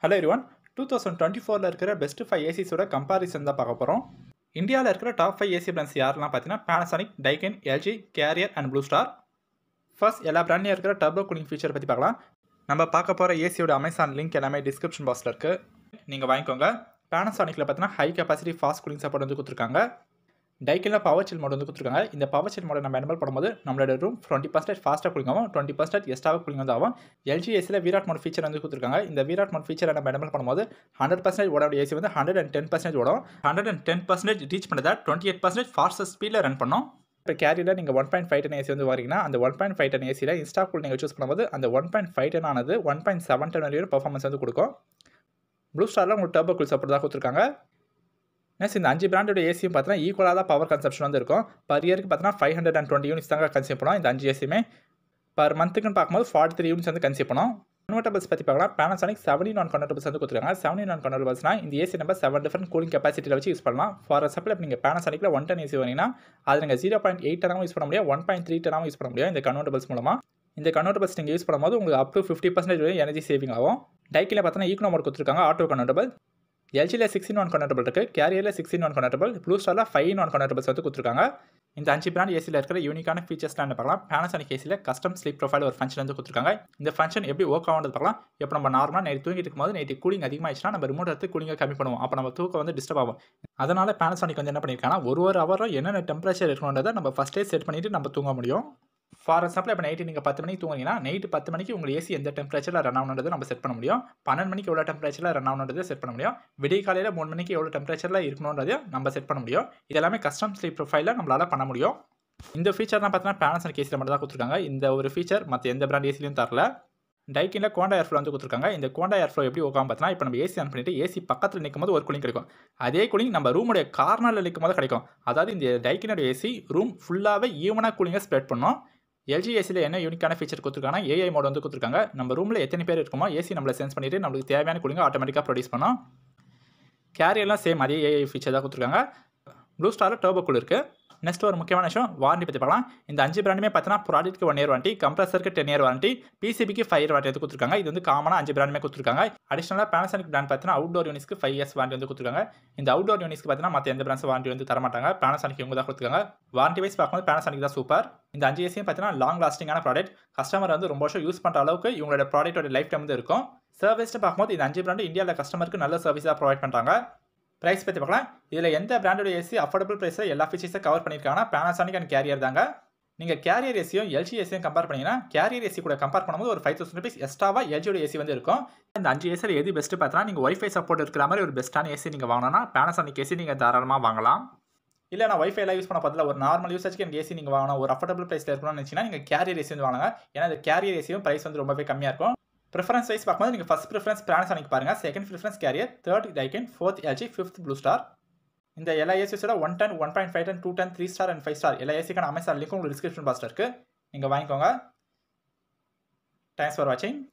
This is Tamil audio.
hello everyone two thousand twenty ஃபோரில் இருக்கிற பெஸ்ட் ஃபைவ் ஏசிஸோட கம்பாரிசன் தான் பார்க்க போகிறோம் இந்தியாவில் இருக்கிற டாப் ஃபைவ் ஏசி பிராண்ட்ஸ் யாரெல்லாம் பார்த்தீங்கன்னா Panasonic Daikin LG Carrier and Blue Star first எல்லா பிராண்ட்லையும் இருக்கிற டர்போ கூலிங் ஃபீச்சர் பற்றி பார்க்கலாம் நம்ம பார்க்க போகிற ஏசியோட அமேசான் லிங்க் எல்லாமே டிஸ்கிரிப்ஷன் பாக்ஸில் இருக்குது நீங்கள் வாங்கிக்கோங்க பேனசானிக்கில் பார்த்தீங்கன்னா high capacity fast cooling support வந்து கொடுத்துருக்காங்க டைக்கில் பவர் சில் மோட் வந்து கொடுத்துருக்காங்க இந்த பவர் சில் மோட நம்ம எனபிள் பண்ணும்போது நம்மளோட ரூம் டுவெண்ட்டி பர்சன்ட் ஃபாஸ்ட்டாக கூலிங் ஆகும் டுவெண்ட்டி பர்சன்ட் எஸ்டாக கூலிங் வந்து ஆகும் எல்ஜிஎஸில் விராட் மோட் ஃபீச்சர் வந்து கொடுத்துருக்காங்க இந்த விராட் மோட் ஃபீச்சரை நம்ம எனபிள் பண்ணும்போது ஹண்ட்ரட் பர்சன்டேஜ் ஓட ஏசி வந்து ஹண்ட்ரட் அண்ட் டென் பர்சன்டேஜ் ஓடும் hundred and ten percentage reach பண்ணதை டுவெண்ட்டி எயிட் பர்சன்டேஜ் ஃபாஸ்டஸ்ட் ஸ்பீடில் ரன் பண்ணோம் இப்போ கேரியில் நீங்கள் one point five ton AC வந்து வரீங்கன்னா அந்த ஒன் பாயிண்ட் ஃபைவ் டென் ஏசியில் இன்ஸ்டா கூல் நீங்கள் சூஸ் பண்ணும்போது அந்த ஒன் பாயிண்ட் ஃபைவ் டென் ஆனது ஒன் பாயிண்ட் செவன் டென் வரையும் பர்ஃபார்மன்ஸ் வந்து கொடுக்கும் ப்ளூ ஸ்டாரில் உங்களுக்கு டர்போ கூல் சப்போர்ட் தான் கொடுத்துருக்காங்க நெக்ஸ்ட் இந்த அஞ்சு பிராண்டோட ஏசியும் பார்த்தீங்கன்னா ஈக்குவலாக தான் பவர் கன்சப்ஷன் வந்து இருக்கும் பர் இயருக்கு பார்த்தீங்கன்னா five hundred and twenty units தாங்க கன்சியூம் பண்ணோம் இந்த அஞ்சு ஏசியுமே பர் மந்த்துக்குன்னு பார்க்கும்போது ஃபார்ட்டி த்ரீ யூனிட்ஸ் வந்து கன்சியூம் பண்ணோம் கன்வெர்டபிள்ஸ் பற்றி பார்க்கலாம் பேனசானிக் செவன்டி நான் கன்வெர்டபிள்ஸ் வந்து கொடுத்துருக்காங்க செவன்டி நான் கன்வெர்டபிள்ஸ்னா இந்த ஏசி நம்ம செவன் டிஃபரெண்ட் கூலிங் கெப்பாசிட்டியில் வச்சு யூஸ் பண்ணலாம் ஃபார் எக்ஸாம்பிள் இப்போ நீங்கள் பேனசானிக்கில் ஒன் டென் ஏசி வரீங்கன்னா அது நீங்கள் ஜீரோ பாயிண்ட் எயிட் டனாகவும் யூஸ் பண்ண முடியும் ஒன் பாயிண்ட் த்ரீ டனாகவும் யூஸ் பண்ண முடியும் இந்த கன்வெர்டபிள்ஸ் மூலமாக இந்த கன்வெர்டபிள்ஸ் நீங்கள் யூஸ் பண்ணும்போது உங்களுக்கு அப் டு ஃபிஃப்டி பர்சன்டேஜ் வரையும் எனர்ஜி சேவிங் ஆகும் டைக்கில் பார்த்தீங்கன்னா ஈக்கோ மோட் கொடுத்துருக்காங்க ஆட்டோ கன்வெர்டபிள் எல்ஜியில் சிக்ஸ்டின் ஒன் கன்வெர்டபிள் இருக்குது கேரியரில் சிக்ஸ்டின் ஒன் கன்வெர்டபிள் ப்ளூ ஸ்டாரில் ஃபைவ் ஒன் கன்வெர்டபிள்ஸ் வந்து கொடுத்துருக்காங்க இந்த அஞ்சு பிராண்ட் ஏசியில் இருக்கிற யூனிக்கான ஃபீச்சர்ஸ்லாம் என்ன பார்க்கலாம் பேனசானிக் ஏசியில் கஸ்டம் ஸ்லீப் ப்ரொஃபைல் ஒரு ஃபங்க்ஷன் வந்து கொடுத்துருக்காங்க இந்த ஃபங்க்ஷன் எப்படி ஒர்க் ஆகுறது பார்க்கலாம் இப்போ நம்ம நார்மலாக நைட் தூங்கிட்டு இருக்கும்போது நைட்டு கூலிங் அதிகமாகிடுச்சுன்னா நம்ம ரிமோட் எடுத்து கூலிங்கை கம்மி பண்ணுவோம் அப்போ நம்ம தூக்கம் வந்து டிஸ்டர்ப் ஆகும் அதனால் பேனசானிக் வந்து என்ன பண்ணியிருக்காங்கன்னா ஒரு ஒரு ஹவரும் என்னென்ன டெம்பரேச்சர் இருக்கணுன்றதை நம்ம ஃபஸ்ட்டே செட் பண்ணிவிட்டு நம்ம தூங்க முடியும் ஃபார் எக்ஸாம்பிள் இப்போ நைட்டு நீங்கள் பத்து மணிக்கு தூங்குறீங்கன்னா நைட்டு பத்து மணிக்கு உங்கள் ஏசி எந்த டெம்பரேச்சரில் ரன் ஆகணுன்றது நம்ம செட் பண்ண முடியும் பன்னெண்டு மணிக்கு எவ்வளோ டெம்பரேச்சரில் ரன் ஆகணுன்றது செட் பண்ண முடியும் விடிய காலையில் மூணு மணிக்கு எவ்வளோ டெம்பரேச்சரில் இருக்கணுன்றதையும் நம்ம செட் பண்ண முடியும் இதெல்லாமே கஸ்டம் ஸ்லீப் ப்ரொஃபைலில் நம்மளால் பண்ண முடியும் இந்த ஃபீச்சர்லாம் பார்த்தீங்கன்னா பேனசன் கேஸில் மட்டும் தான் கொடுத்துருக்காங்க இந்த ஒரு ஃபீச்சர் மற்ற எந்த பிராண்ட் ஏசிலையும் தரல டைக்கில் கோண்டா ஏர்ஃப்ளோ வந்து கொடுத்துருக்காங்க இந்த கோண்டா ஏர்ஃப்ளோ எப்படி உட்காந்து பார்த்தீங்கன்னா இப்போ நம்ம ஏசி ஆன் பண்ணிட்டு ஏசி பக்கத்தில் நிற்கும் போது ஒரு கூலிங் கிடைக்கும் அதே கூலிங் நம்ம ரூமுடைய கார்னரில் நிற்கும் போது கிடைக்கும் அதாவது இந்த டைக்கினோட ஏசி ரூம் ஃபுல்லாகவே ஈவனாக கூலிங்கை ஸ்ப்ரெட் பண்ணோம் எல்ஜி ஏசியில் என்ன யூனிக்கான ஃபீச்சர் கொடுத்துருக்காங்கன்னா ஏஐ மோட் வந்து கொடுத்துருக்காங்க நம்ம ரூமில் எத்தனை பேர் இருக்குமோ ஏசி நம்மளை சென்ஸ் பண்ணிட்டு நம்மளுக்கு தேவையான கூலிங்க ஆட்டோமேட்டிக்காக ப்ரொடியூஸ் பண்ணோம் கேரியர்லாம் சேம் அதே ஏஐ ஃபீச்சர் தான் கொடுத்துருக்காங்க ப்ளூ ஸ்டாரில் டர்போ கூல் இருக்குது நெக்ஸ்ட் ஒரு முக்கியமான விஷயம் வாரண்டி பற்றி பார்க்கலாம் இந்த அஞ்சு பிராண்டுமே பார்த்தீங்கன்னா ப்ராடக்ட்க்கு ஒன் இயர் வாரண்டி கம்ப்ரஸருக்கு டென் இயர் வாரண்டி பிசிபிக்கு ஃபைவ் இயர் வாரண்டி வந்து கொடுத்துருக்காங்க இது வந்து காமனாக அஞ்சு பிராண்டுமே கொடுத்துருக்காங்க அடிஷனலாக பேனசானிக் பிராண்ட் பார்த்தீங்கன்னா அவுட்டோர் யூனிஸ்க்கு ஃபைவ் இயர்ஸ் வாரண்டி வந்து கொடுத்துருக்காங்க இந்த அவுட்டோர் யூனிஸ்க்கு பார்த்தீங்கன்னா மற்ற எந்த பிராண்ட்ஸ் வாரண்டி வந்து தரமாட்டாங்க பேனசானிக் இவங்க தான் கொடுத்துருக்காங்க வாரண்டி வைஸ் பார்க்கும்போது பேனசானிக் தான் சூப்பர் இந்த அஞ்சு ஏசியும் பார்த்தீங்கன்னா லாங் லாஸ்டிங்கான ப்ராடக்ட் கஸ்டமர் வந்து ரொம்ப வருஷம் யூஸ் பண்ணுற அளவுக்கு இவங்களோட ப்ராடக்ட்டோட லைஃப் டைம் வந்து இருக்கும் சர்வீஸ்ட்டு பார்க்கும்போது இந்த அஞ்சு பிராண்டு இந்தியாவில் கஸ்டமருக்கு நல்ல சர்வீஸாக ப்ரொவைட் பண்ணுறாங்க ப்ரைஸ் பற்றி பார்க்கலாம் இதில் எந்த பிராண்டோட ஏசி அஃபோர்டபுள் ப்ரைஸில் எல்லா ஃபீச்சர்ஸும் கவர் பண்ணியிருக்காங்கன்னா பேனாசானிக் அண்ட் கேரியர் தாங்க நீங்கள் கேரியர் ஏசியும் எல்ஜி ஏசியும் கம்பேர் பண்ணிங்கன்னா கேரியர் ஏசி கூட கம்பேர் பண்ணும்போது ஒரு ஃபைவ் தௌசண்ட் ருபீஸ் எக்ஸ்ட்ராவாக எல்ஜியோட ஏசி வந்து இருக்கும் இந்த அஞ்சு ஏசியில் எது பெஸ்ட்டு பார்த்தா நீங்கள் ஒய்ஃபை சப்போர்ட் இருக்கிற மாதிரி ஒரு பெஸ்ட்டான ஏசி நீங்கள் வாங்கினா பேனாசானிக் ஏசி நீங்கள் தாராளமாக வாங்கலாம் இல்லை நான் ஒய்ஃபைலாம் யூஸ் பண்ண பதில் ஒரு நார்மல் யூசேஜ்க்கு எனக்கு ஏசி நீங்கள் வாங்கணும் ஒரு அஃபோர்டபுள் ப்ரைஸில் இருக்கணும்னு நினச்சிங்கன்னா நீங்கள் கேரியர் ஏசி வந்து வாங்க ஏன்னா இந்த கேரியர் ஏசியும் ப்ரைஸ் வந்து ரொம்பவே கம்மியாக இருக்கும் ப்ரிஃபரன்ஸ் வைஸ் பார்க்கும்போது நீங்கள் ஃபஸ்ட் ப்ரிஃபரன்ஸ் பேனசானிக் பாருங்கள் second preference Carrier third Daikin fourth LG fifth Blue Star இந்த எல்லா ஏசிஸோட one ten one point five ten two ten three star and five star எல்லா ஏசிக்கான அமேசான் லிங்க்கும் உங்களுக்கு டிஸ்கிரிப்ஷன் பாக்ஸில் இருக்குது நீங்கள் வாங்கிக்கோங்க தேங்க்ஸ் ஃபார் வாட்சிங்